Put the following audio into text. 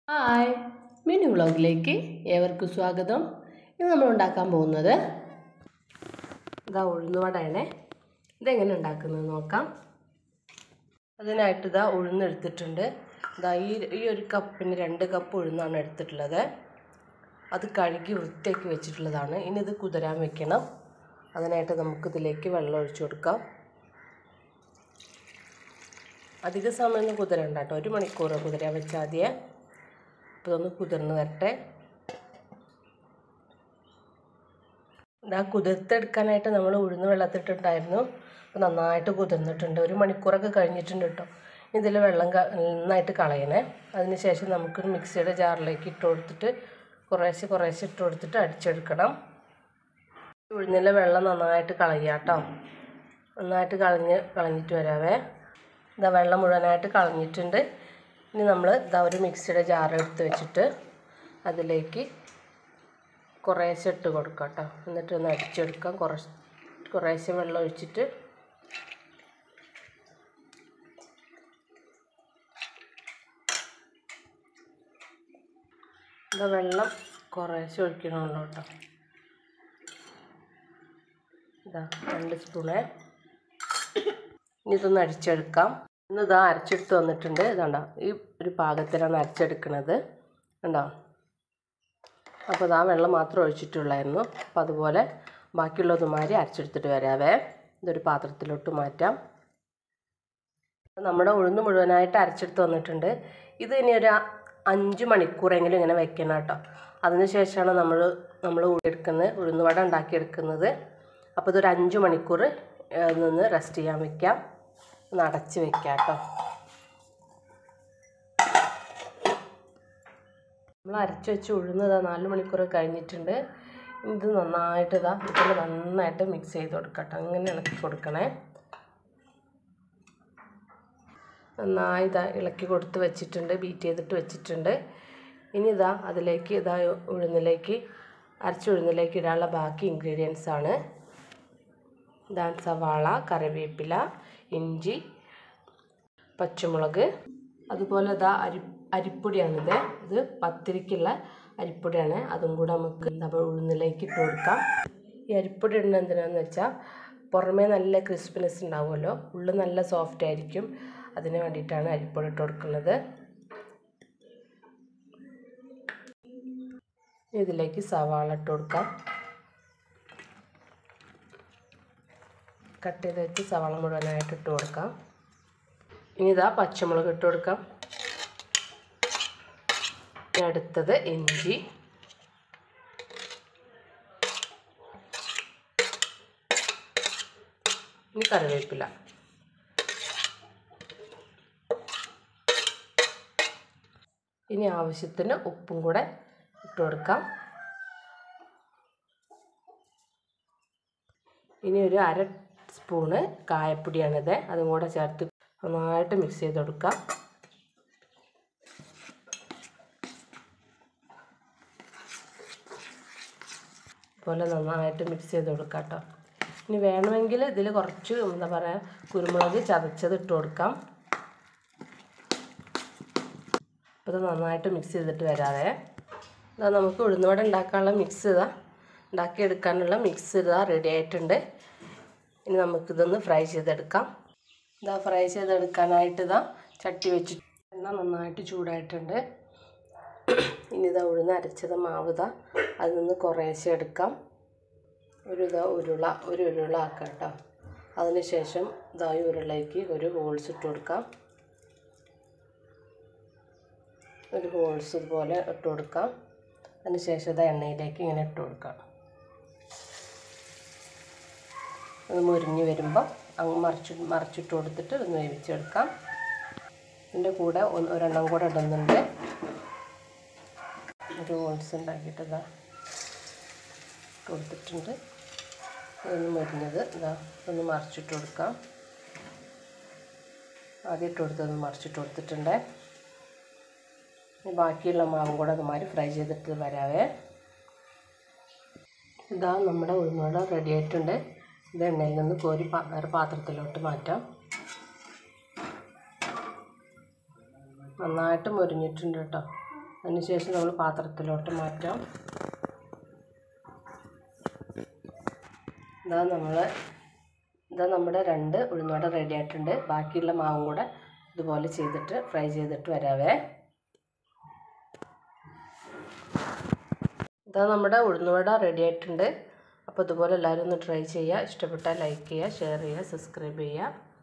hi mini വ്ളോഗിലേക്ക് ഏവർക്കും സ്വാഗതം ഇന്ന് നമ്മൾ ഉണ്ടാക്കാൻ പോകുന്നത് ഇതാ ഉഴുന്നുവടയാണേ ഇതെങ്ങനെ ഉണ്ടാക്കുന്നത് നോക്കാം അതിനായിട്ട് ഇതാ ഉഴുന്നെടുത്തിട്ടുണ്ട് ഇതാ ഈ ഈ ഒരു കപ്പിന് രണ്ട് കപ്പ് ഉഴുന്നാണ് എടുത്തിട്ടുള്ളത് അത് കഴുകി വൃത്തിയാക്കി വെച്ചിട്ടുള്ളതാണ് ഇനി ഇത് കുതിരാൻ വെക്കണം അതിനായിട്ട് നമുക്കിതിലേക്ക് വെള്ളം ഒഴിച്ചു കൊടുക്കാം അധിക സമയമൊന്നും കുതിരണ്ട കേട്ടോ ഒരു മണിക്കൂർ കുതിരാൻ വെച്ചാൽ മതിയേ അപ്പോൾ ഇതൊന്ന് കുതിർന്ന് വരട്ടെ ഇതാ കുതിർത്തെടുക്കാനായിട്ട് നമ്മൾ ഉഴുന്ന് വെള്ളത്തിട്ടുണ്ടായിരുന്നു അപ്പോൾ നന്നായിട്ട് കുതിർന്നിട്ടുണ്ട് ഒരു മണിക്കൂറൊക്കെ കഴിഞ്ഞിട്ടുണ്ട് കേട്ടോ ഇതിൽ വെള്ളം ക- നന്നായിട്ട് കളയണേ അതിന് ശേഷം നമുക്കൊരു മിക്സിയുടെ ജാറിലേക്ക് ഇട്ട് കൊടുത്തിട്ട് കുറേശ്ശെ കുറേശ്ശെ ഇട്ട് കൊടുത്തിട്ട് അടിച്ചെടുക്കണം ഉഴുന്നിലെ വെള്ളം നന്നായിട്ട് കളയുക കേട്ടോ നന്നായിട്ട് കളഞ്ഞ് കളഞ്ഞിട്ട് വരാവേ ഇതാ വെള്ളം മുഴുവനായിട്ട് കളഞ്ഞിട്ടുണ്ട് ഇനി നമ്മൾ ഇതാ ഒരു മിക്സിയുടെ ജാർ എടുത്ത് വെച്ചിട്ട് അതിലേക്ക് കുറേശ്ശെ ഇട്ട് കൊടുക്കാം കേട്ടോ എന്നിട്ട് ഒന്ന് അടിച്ചെടുക്കാം കുറച്ച് കുറേശ്ശെ വെള്ളം ഒഴിച്ചിട്ട് ഇതാ വെള്ളം കുറേശ്ശെ ഒഴിക്കണമല്ലോ കേട്ടോ ഇതാ രണ്ട് സ്പൂണേ ഇനി ഇതൊന്ന് അരിച്ചെടുക്കാം ഇന്ന് ഇതാ അരച്ചെടുത്ത് വന്നിട്ടുണ്ട് ഇതാണ്ടോ ഈ ഒരു പാകത്തിലാണ് അരച്ചെടുക്കുന്നത് കണ്ടോ അപ്പോൾ ഇതാ വെള്ളം മാത്രം ഒഴിച്ചിട്ടുള്ളായിരുന്നു അപ്പോൾ അതുപോലെ ബാക്കിയുള്ളതുമാതിരി അരച്ചെടുത്തിട്ട് വരാവേ ഇതൊരു പാത്രത്തിലോട്ട് മാറ്റാം നമ്മുടെ ഉഴുന്ന് മുഴുവനായിട്ട് അരച്ചെടുത്ത് വന്നിട്ടുണ്ട് ഇത് ഇനി ഒരു അഞ്ച് മണിക്കൂറെങ്കിലും ഇങ്ങനെ വെക്കണം കേട്ടോ അതിന് ശേഷമാണ് നമ്മൾ നമ്മൾ എടുക്കുന്നത് ഉഴുന്നുവട ഉണ്ടാക്കിയെടുക്കുന്നത് അപ്പോൾ ഇതൊരു അഞ്ച് മണിക്കൂർ ഏഹ്, നിന്ന് റെസ്റ്റ് ചെയ്യാൻ വെക്കാം ഒന്ന് അടച്ച് വെക്കാം കേട്ടോ നമ്മൾ അരച്ച് വെച്ച് ഉഴുന്നതാ നാല് മണിക്കൂർ കഴിഞ്ഞിട്ടുണ്ട് ഇത് നന്നായിട്ട് ഇതാ ഇതിൽ നന്നായിട്ട് മിക്സ് ചെയ്ത് കൊടുക്കട്ടോ അങ്ങനെ ഇളക്കി കൊടുക്കണേ നന്നായി ഇതാ ഇളക്കി കൊടുത്ത് വെച്ചിട്ടുണ്ട് ബീറ്റ് ചെയ്തിട്ട് വെച്ചിട്ടുണ്ട് ഇനി ഇതാ അതിലേക്ക് ഇതാ ഉഴുന്നിലേക്ക് അരച്ച ഉഴുന്നിലേക്ക് ഇടാനുള്ള ബാക്കി ഇൻഗ്രീഡിയൻസ് ആണ് ഇതാ സവാള കറിവേപ്പില ഇഞ്ചി പച്ചമുളക് അതുപോലെ ഇതാ അരി അരിപ്പൊടിയാണിത് ഇത് പത്തിരിക്കുള്ള അരിപ്പൊടിയാണ് അതും കൂടെ നമുക്ക് എന്താ പറയുക ഉഴുന്നിലേക്ക് ഇട്ട് കൊടുക്കാം ഈ അരിപ്പൊടി ഇടുന്നത് എന്തിനാന്ന് വെച്ചാൽ പുറമേ നല്ല ക്രിസ്പിനെസ് ഉണ്ടാവുമല്ലോ ഉള്ളിൽ നല്ല സോഫ്റ്റ് ആയിരിക്കും അതിന് വേണ്ടിയിട്ടാണ് അരിപ്പൊടി ഇട്ട് കൊടുക്കുന്നത് ഇതിലേക്ക് സവാള ഇട്ട് കൊടുക്കാം കട്ട് ചെയ്ത് വെച്ച് സവാള മുഴുവനായിട്ട് ഇട്ട് കൊടുക്കാം ഇനി ഇതാ പച്ചമുളക് ഇട്ട് കൊടുക്കാം ഇനി അടുത്തത് ഇഞ്ചി ഇനി കറിവേപ്പില ഇനി ആവശ്യത്തിന് ഉപ്പും കൂടെ ഇട്ട് കൊടുക്കാം ഇനി ഒരു അര സ്പൂണ് കായപ്പൊടിയാണിത് അതും കൂടെ ചേർത്ത് നന്നായിട്ട് മിക്സ് ചെയ്ത് കൊടുക്കാം പോലെ നന്നായിട്ട് മിക്സ് ചെയ്ത് കൊടുക്കാം കേട്ടോ ഇനി വേണമെങ്കിൽ ഇതിൽ കുറച്ച് എന്താ പറയുക കുരുമുളക് ചതച്ചത് ഇട്ട് കൊടുക്കാം അപ്പോൾ ഇത് നന്നായിട്ട് മിക്സ് ചെയ്തിട്ട് വരാതെ ഇതാ നമുക്ക് ഉഴുന്നുവട ഉണ്ടാക്കാനുള്ള മിക്സ് ഇതാ ഉണ്ടാക്കിയെടുക്കാനുള്ള മിക്സ് ഇതാ റെഡി ആയിട്ടുണ്ട് ഇനി നമുക്കിതൊന്ന് ഫ്രൈ ചെയ്തെടുക്കാം ഇതാ ഫ്രൈ ചെയ്തെടുക്കാനായിട്ട് ഇതാ ചട്ടി വെച്ച് എണ്ണ നന്നായിട്ട് ചൂടായിട്ടുണ്ട് ഇനി ഇതാ ഉഴുന്ന് അരച്ചത് മാവ് ഇതാ അതിൽ നിന്ന് കുറേശ്ശെ എടുക്കാം ഒരു ഇതാ ഉരുള ഒരു ഉരുള ആക്കാം കേട്ടോ അതിന് ശേഷം ഇതാ ഈ ഉരുളയ്ക്ക് ഒരു ഹോൾസ് ഇട്ട് കൊടുക്കാം ഒരു ഹോൾസ് ഇതുപോലെ ഇട്ട് കൊടുക്കാം അതിന് ശേഷം ഇത് എണ്ണയിലേക്ക് ഇങ്ങനെ ഇട്ട് കൊടുക്കാം അത് മുരിഞ്ഞ് വരുമ്പോൾ അങ്ങ് മറിച്ച് മറിച്ചിട്ട് കൊടുത്തിട്ട് ഒന്ന് വേവിച്ചെടുക്കാം ഇതിൻ്റെ കൂടെ ഒന്ന് ഒരെണ്ണം കൂടെ ഇടുന്നുണ്ട് ഒരു ഹോൾസ് ഉണ്ടാക്കിയിട്ട് ഇതാ കൊടുത്തിട്ടുണ്ട് ഇതൊന്ന് മുരിഞ്ഞത് ഇതാ ഒന്ന് മറിച്ചിട്ട് കൊടുക്കാം ആദ്യം ഇട്ട് കൊടുത്തത് മറിച്ചിട്ട് കൊടുത്തിട്ടുണ്ട് ഇനി ബാക്കിയുള്ള മാവും കൂടെ അതുമാതിരി ഫ്രൈ ചെയ്തിട്ട് വരാവേ ഇതാ നമ്മുടെ ഉഴുന്നുവട റെഡി ആയിട്ടുണ്ട് ഇത് എണ്ണയിൽ നിന്ന് കോരി പാ- വേറെ പാത്രത്തിലോട്ട് മാറ്റാം നന്നായിട്ട് മുരിഞ്ഞിട്ടുണ്ട് കേട്ടോ അതിനുശേഷം നമ്മൾ പാത്രത്തിലോട്ട് മാറ്റാം ഇതാ നമ്മൾ ഇതാ നമ്മുടെ രണ്ട് ഉഴുന്നുവട റെഡി ആയിട്ടുണ്ട് ബാക്കിയുള്ള മാവും കൂടെ ഇതുപോലെ ചെയ്തിട്ട് ഫ്രൈ ചെയ്തിട്ട് വരാവേ ഇതാ നമ്മുടെ ഉഴുന്നുവട റെഡി ആയിട്ടുണ്ട് അപ്പോൾ ഇതുപോലെ എല്ലാവരും ഒന്ന് ട്രൈ ചെയ്യുക ഇഷ്ടപ്പെട്ടാൽ ലൈക്ക് ചെയ്യുക ഷെയർ ചെയ്യുക സബ്സ്ക്രൈബ് ചെയ്യുക